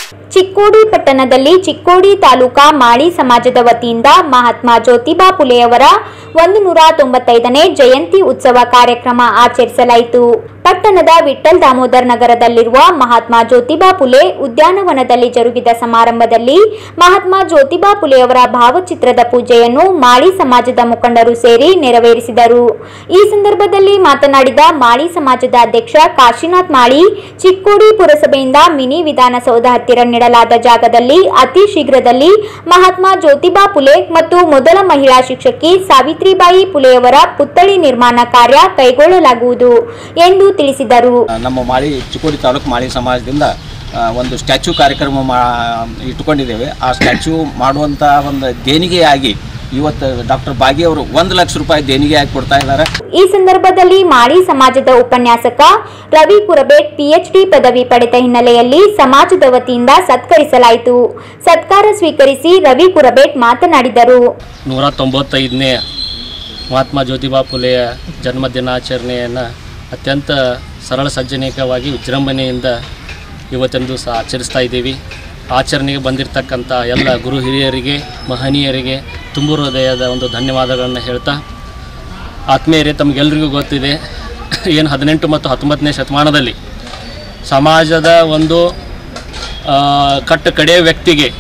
ಚಿಕ್ಕೋಡಿ ಪಟ್ಟಣದಲ್ಲಿ ಚಿಕ್ಕೋಡಿ ತಾಲೂಕಾ ಮಾಳಿ ಸಮಾಜದ ವತಿಯಿಂದ ಮಹಾತ್ಮ ಜ್ಯೋತಿಬಾ ಫುಲೆಯವರ ಒಂದು ನೂರ ತೊಂಬತ್ತೈದನೇ ಜಯಂತಿ ಉತ್ಸವ ಕಾರ್ಯಕ್ರಮ ಆಚರಿಸಲಾಯಿತು ಪಟ್ಟಣದ ವಿಠ್ಠಲ್ ದಾಮೋದರ್ ನಗರದಲ್ಲಿರುವ ಮಹಾತ್ಮ ಜ್ಯೋತಿಬಾ ಫುಲೆ ಉದ್ಯಾನವನದಲ್ಲಿ ಜರುಗಿದ ಸಮಾರಂಭದಲ್ಲಿ ಮಹಾತ್ಮ ಜ್ಯೋತಿಬಾ ಫುಲೆಯವರ ಭಾವಚಿತ್ರದ ಪೂಜೆಯನ್ನು ಮಾಳಿ ಸಮಾಜದ ಮುಖಂಡರು ಸೇರಿ ನೆರವೇರಿಸಿದರು ಈ ಸಂದರ್ಭದಲ್ಲಿ ಮಾತನಾಡಿದ ಮಾಳಿ ಸಮಾಜದ ಅಧ್ಯಕ್ಷ ಕಾಶಿನಾಥ್ ಮಾಳಿ ಚಿಕ್ಕೋಡಿ ಪುರಸಭೆಯಿಂದ ಮಿನಿ ವಿಧಾನಸೌಧ ಹತ್ತಿರ ನೀಡಲಾದ ಜಾಗದಲ್ಲಿ ಅತಿ ಶೀಘ್ರದಲ್ಲಿ ಮಹಾತ್ಮ ಜ್ಯೋತಿಬಾ ಫುಲೆ ಮತ್ತು ಮೊದಲ ಮಹಿಳಾ ಶಿಕ್ಷಕಿ ಸಾವಿತ್ರಿಬಾಯಿ ಫುಲೆಯವರ ಪುತ್ಥಳಿ ನಿರ್ಮಾಣ ಕಾರ್ಯ ಕೈಗೊಳ್ಳಲಾಗುವುದು ಎಂದು ತಿಳಿಸಿದರು ನಮ್ಮ ಮಾಳಿ ಚಿಕ್ಕೋಡಿ ತಾಲೂಕು ಮಾಳಿ ಸಮಾಜದಿಂದ ಆ, ಒಂದು ಸ್ಟ್ಯಾಚ್ಯೂ ಕಾರ್ಯಕ್ರಮ ಮಾ ಇಟ್ಕೊಂಡಿದ್ದೇವೆ ಆ ಸ್ಟ್ಯಾಚ್ಯೂ ಮಾಡುವಂಥ ಒಂದು ದೇಣಿಗೆಯಾಗಿ ಇವತ್ತು ಡಾಕ್ಟರ್ ಬಾಗಿ ಅವರು ಒಂದು ಲಕ್ಷ ರೂಪಾಯಿ ದೇಣಿಗೆಯಾಗಿ ಕೊಡ್ತಾ ಇದ್ದಾರೆ ಈ ಸಂದರ್ಭದಲ್ಲಿ ಮಾಳಿ ಸಮಾಜದ ಉಪನ್ಯಾಸಕ ರವಿ ಕುರಬೇಟ್ ಪಿಎಚ್ಡಿ ಪದವಿ ಪಡೆದ ಹಿನ್ನೆಲೆಯಲ್ಲಿ ಸಮಾಜದ ವತಿಯಿಂದ ಸತ್ಕರಿಸಲಾಯಿತು ಸತ್ಕಾರ ಸ್ವೀಕರಿಸಿ ರವಿ ಕುರಬೇಟ್ ಮಾತನಾಡಿದರು ನೂರ ತೊಂಬತ್ತೈದನೇ ಮಹಾತ್ಮ ಜ್ಯೋತಿಬಾ ಫುಲೆಯ ಜನ್ಮ ದಿನಾಚರಣೆಯನ್ನು ಅತ್ಯಂತ ಸರಳ ಸಜ್ಜನಿಕವಾಗಿ ವಿಜೃಂಭಣೆಯಿಂದ ಇವತ್ತಿನ ದಿವಸ ಆಚರಿಸ್ತಾ ಇದ್ದೀವಿ ಆಚರಣೆಗೆ ಬಂದಿರತಕ್ಕಂಥ ಎಲ್ಲ ಗುರು ಹಿರಿಯರಿಗೆ ಮಹನೀಯರಿಗೆ ತುಂಬು ಹೃದಯದ ಒಂದು ಧನ್ಯವಾದಗಳನ್ನು ಹೇಳ್ತಾ ಆತ್ಮೀಯರೇ ತಮಗೆಲ್ಲರಿಗೂ ಗೊತ್ತಿದೆ ಏನು ಹದಿನೆಂಟು ಮತ್ತು ಹತ್ತೊಂಬತ್ತನೇ ಶತಮಾನದಲ್ಲಿ ಸಮಾಜದ ಒಂದು ಆ, ಕಟ್ಟ ಕಡೆಯ ವ್ಯಕ್ತಿಗೆ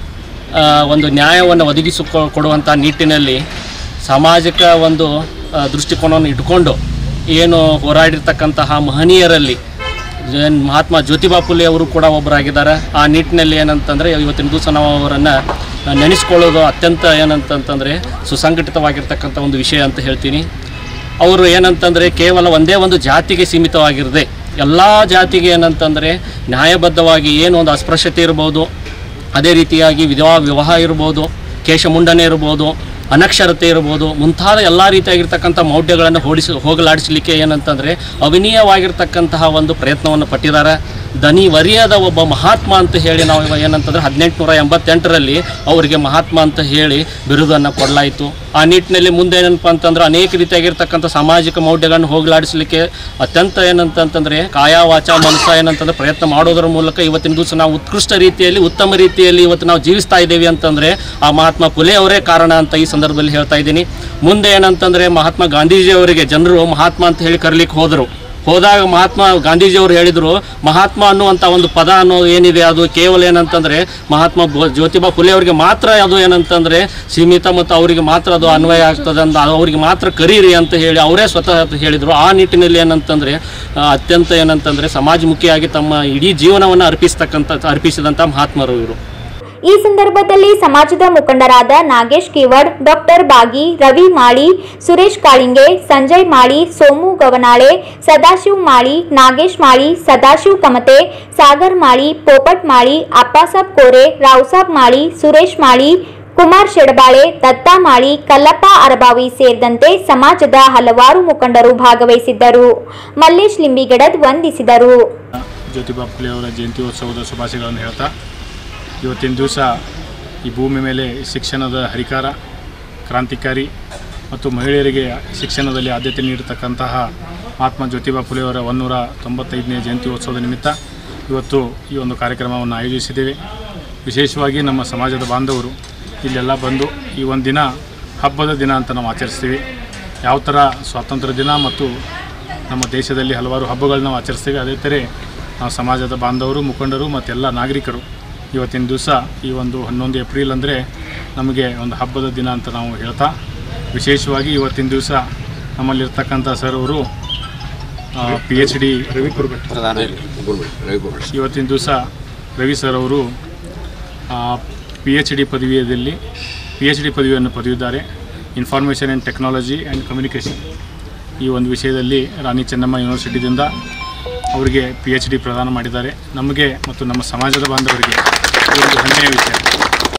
ಆ, ಒಂದು ನ್ಯಾಯವನ್ನು ಒದಗಿಸಿಕೊ ಕೊಡುವಂಥ ನಿಟ್ಟಿನಲ್ಲಿ ಸಾಮಾಜಿಕ ಒಂದು ಆ, ದೃಷ್ಟಿಕೋನವನ್ನು ಇಟ್ಕೊಂಡು ಏನು ಹೋರಾಡಿರ್ತಕ್ಕಂತಹ ಮಹನೀಯರಲ್ಲಿ ಜನ್ ಮಹಾತ್ಮ ಜ್ಯೋತಿಬಾ ಫುಲೆ ಅವರು ಕೂಡ ಒಬ್ಬರಾಗಿದ್ದಾರೆ ಆ ನಿಟ್ಟಿನಲ್ಲಿ ಏನಂತಂದರೆ ಇವತ್ತಿನ ದಿವಸ ನಾವು ಅವರನ್ನು ನೆನೆಸ್ಕೊಳ್ಳೋದು ಅತ್ಯಂತ ಏನಂತಂತಂದರೆ ಸುಸಂಘಟಿತವಾಗಿರ್ತಕ್ಕಂಥ ಒಂದು ವಿಷಯ ಅಂತ ಹೇಳ್ತೀನಿ ಅವರು ಏನಂತಂದರೆ ಕೇವಲ ಒಂದೇ ಒಂದು ಜಾತಿಗೆ ಸೀಮಿತವಾಗಿರದೆ ಎಲ್ಲ ಜಾತಿಗೆ ಏನಂತಂದರೆ ನ್ಯಾಯಬದ್ಧವಾಗಿ ಏನು ಒಂದು ಅಸ್ಪೃಶ್ಯತೆ ಇರ್ಬೋದು ಅದೇ ರೀತಿಯಾಗಿ ವಿಧವಾ ವಿವಾಹ ಇರ್ಬೋದು ಕೇಶಮುಂಡನೆ ಇರ್ಬೋದು ಅನಕ್ಷರತೆ ಇರ್ಬೋದು ಮುಂತಾದ ಎಲ್ಲ ರೀತಿಯಾಗಿರ್ತಕ್ಕಂಥ ಮೌಢ್ಯಗಳನ್ನು ಹೋಡಿಸಿ ಹೋಗಲಾಡಿಸಲಿಕ್ಕೆ ಏನಂತಂದರೆ ಅವಿನೀಯವಾಗಿರ್ತಕ್ಕಂತಹ ಒಂದು ಪ್ರಯತ್ನವನ್ನು ಪಟ್ಟಿದ್ದಾರೆ ದನಿ ವರಿಯದ ಒಬ್ಬ ಮಹಾತ್ಮ ಅಂತ ಹೇಳಿ ನಾವು ಇವಾಗ ಏನಂತಂದರೆ ಹದಿನೆಂಟುನೂರ ಎಂಬತ್ತೆಂಟರಲ್ಲಿ ಅವರಿಗೆ ಮಹಾತ್ಮ ಅಂತ ಹೇಳಿ ಬಿರುದನ್ನು ಕೊಡಲಾಯಿತು ಆ ನಿಟ್ಟಿನಲ್ಲಿ ಮುಂದೆ ಏನಪ್ಪ ಅಂತಂದ್ರೆ ಅನೇಕ ರೀತಿಯಾಗಿರ್ತಕ್ಕಂಥ ಸಾಮಾಜಿಕ ಮೌಢ್ಯಗಳನ್ನು ಹೋಗಲಾಡಿಸಲಿಕ್ಕೆ ಅತ್ಯಂತ ಏನಂತಂತಂದರೆ ಕಾಯ ವಾಚ ಮನಸ್ಸ ಏನಂತಂದ್ರೆ ಪ್ರಯತ್ನ ಮಾಡೋದರ ಮೂಲಕ ಇವತ್ತಿನ ದಿವಸ ನಾವು ಉತ್ಕೃಷ್ಟ ರೀತಿಯಲ್ಲಿ ಉತ್ತಮ ರೀತಿಯಲ್ಲಿ ಇವತ್ತು ನಾವು ಜೀವಿಸ್ತಾ ಇದ್ದೇವೆ ಅಂತಂದರೆ ಆ ಮಹಾತ್ಮ ಫುಲೆ ಅವರೇ ಕಾರಣ ಅಂತ ಈ ಸಂದರ್ಭದಲ್ಲಿ ಹೇಳ್ತಾ ಇದ್ದೀನಿ ಮುಂದೆ ಏನಂತಂದರೆ ಮಹಾತ್ಮ ಗಾಂಧೀಜಿಯವರಿಗೆ ಜನರು ಮಹಾತ್ಮ ಅಂತ ಹೇಳಿ ಕರೀಲಿಕ್ಕೆ ಹೋದರು ಹೋದಾಗ ಮಹಾತ್ಮ ಗಾಂಧೀಜಿಯವರು ಹೇಳಿದರು ಮಹಾತ್ಮ ಅನ್ನುವಂಥ ಒಂದು ಪದ ಅನ್ನೋದು ಏನಿದೆ ಅದು ಕೇವಲ ಏನಂತಂದರೆ ಮಹಾತ್ಮ ಬೊ- ಜ್ಯೋತಿಬಾ ಫುಲೆ ಅವರಿಗೆ ಮಾತ್ರ ಅದು ಏನಂತಂದರೆ ಸೀಮಿತ ಮತ್ತು ಅವರಿಗೆ ಮಾತ್ರ ಅದು ಅನ್ವಯ ಆಗ್ತದೆ ಅಂತ ಅವರಿಗೆ ಮಾತ್ರ ಕರೀರಿ ಅಂತ ಹೇಳಿ ಅವರೇ ಸ್ವತಃ ಅದು ಹೇಳಿದರು ಆ ನಿಟ್ಟಿನಲ್ಲಿ ಏನಂತಂದರೆ ಆ, ಅತ್ಯಂತ ಏನಂತಂದರೆ ಸಮಾಜಮುಖಿಯಾಗಿ ತಮ್ಮ ಇಡೀ ಜೀವನವನ್ನು ಅರ್ಪಿಸ್ತಕ್ಕಂಥ ಅರ್ಪಿಸಿದಂಥ ಮಹಾತ್ಮರು ಇವರು ಈ ಸಂದರ್ಭದಲ್ಲಿ ಸಮಾಜದ ಮುಖಂಡರಾದ ನಾಗೇಶ್ ಕಿವಡ್ ಡಾಕ್ಟರ್ ಬಾಗಿ ರವಿ ಮಾಳಿ ಸುರೇಶ್ ಕಾಳಿಂಗೆ ಸಂಜಯ್ ಮಾಳಿ ಸೋಮು ಗವನಾಳೆ ಸದಾಶಿವ್ ಮಾಳಿ ನಾಗೇಶ್ ಮಾಳಿ ಸದಾಶಿವ್ ಕಮತೆ ಸಾಗರ್ ಮಾಳಿ ಪೋಪಟ್ ಮಾಳಿ ಅಪ್ಪಾಸಾಬ್ ಕೋರೆ ರಾವ್ಸಾಬ್ ಮಾಳಿ ಸುರೇಶ್ ಮಾಳಿ ಕುಮಾರ್ ಶೆಡಬಾಳೆ ದತ್ತಾ ಮಾಳಿ ಕಲ್ಲಪ್ಪ ಅರಬಾವಿ ಸೇರಿದಂತೆ ಸಮಾಜದ ಹಲವಾರು ಮುಖಂಡರು ಭಾಗವಹಿಸಿದ್ದರು ಮಲ್ಲೇಶ್ ಲಿಂಬಿಗಡದ್ ವಂದಿಸಿದರು ಜ್ಯೋತಿಬಾ ಫುಲೆ ಅವರ ಜಯಂತ್ಯೋತ್ಸವದ ಶುಭಾಶಯಗಳನ್ನು ಹೇಳ್ತಾ ಇವತ್ತಿನ ದಿವಸ ಈ ಭೂಮಿ ಮೇಲೆ ಶಿಕ್ಷಣದ ಹರಿಕಾರ ಕ್ರಾಂತಿಕಾರಿ ಮತ್ತು ಮಹಿಳೆಯರಿಗೆ ಶಿಕ್ಷಣದಲ್ಲಿ ಆದ್ಯತೆ ನೀಡತಕ್ಕಂತಹ ಮಹಾತ್ಮ ಜ್ಯೋತಿಬಾ ಫುಲೆಯವರ ಒನ್ನೂರ ತೊಂಬತ್ತೈದನೇ ಜಯಂತ್ಯೋತ್ಸವದ ನಿಮಿತ್ತ ಇವತ್ತು ಈ ಒಂದು ಕಾರ್ಯಕ್ರಮವನ್ನು ಆಯೋಜಿಸಿದ್ದೇವೆ ವಿಶೇಷವಾಗಿ ನಮ್ಮ ಸಮಾಜದ ಬಾಂಧವರು ಇಲ್ಲೆಲ್ಲ ಬಂದು ಈ ಒಂದು ದಿನ ಹಬ್ಬದ ದಿನ ಅಂತ ನಾವು ಆಚರಿಸ್ತೀವಿ ಯಾವ ಥರ ಸ್ವಾತಂತ್ರ್ಯ ದಿನ ಮತ್ತು ನಮ್ಮ ದೇಶದಲ್ಲಿ ಹಲವಾರು ಹಬ್ಬಗಳನ್ನ ನಾವು ಆಚರಿಸ್ತೇವೆ ಅದೇ ಥರ ನಾವು ಸಮಾಜದ ಬಾಂಧವರು ಮುಖಂಡರು ಮತ್ತೆಲ್ಲ ನಾಗರಿಕರು ಇವತ್ತಿನ ದಿವಸ ಈ ಒಂದು ಹನ್ನೊಂದು ಏಪ್ರಿಲ್ ಅಂದರೆ ನಮಗೆ ಒಂದು ಹಬ್ಬದ ದಿನ ಅಂತ ನಾವು ಹೇಳ್ತಾ ವಿಶೇಷವಾಗಿ ಇವತ್ತಿನ ದಿವಸ ನಮ್ಮಲ್ಲಿರ್ತಕ್ಕಂಥ ಸರ್ ಅವರು P H D Ravi Kurbet ಇವತ್ತಿನ ದಿವಸ ರವಿ ಸರ್ ಅವರು ಪಿ ಎಚ್ ಡಿ ಪದವಿಯಲ್ಲಿ ಪಿ ಎಚ್ ಡಿ ಪದವಿಯನ್ನು ಪಡೆದಿದ್ದಾರೆ information and technology and communication ಈ ಒಂದು ವಿಷಯದಲ್ಲಿ ರಾಣಿ ಚೆನ್ನಮ್ಮ ಯೂನಿವರ್ಸಿಟಿದಿಂದ ಅವರಿಗೆ ಪಿ ಎಚ್ ಡಿ ಪ್ರದಾನ ಮಾಡಿದ್ದಾರೆ ನಮಗೆ ಮತ್ತು ನಮ್ಮ ಸಮಾಜದ ಬಾಂಧವರಿಗೆ ಇದು ಒಂದು ಹೆಮ್ಮೆಯ ವಿಷಯ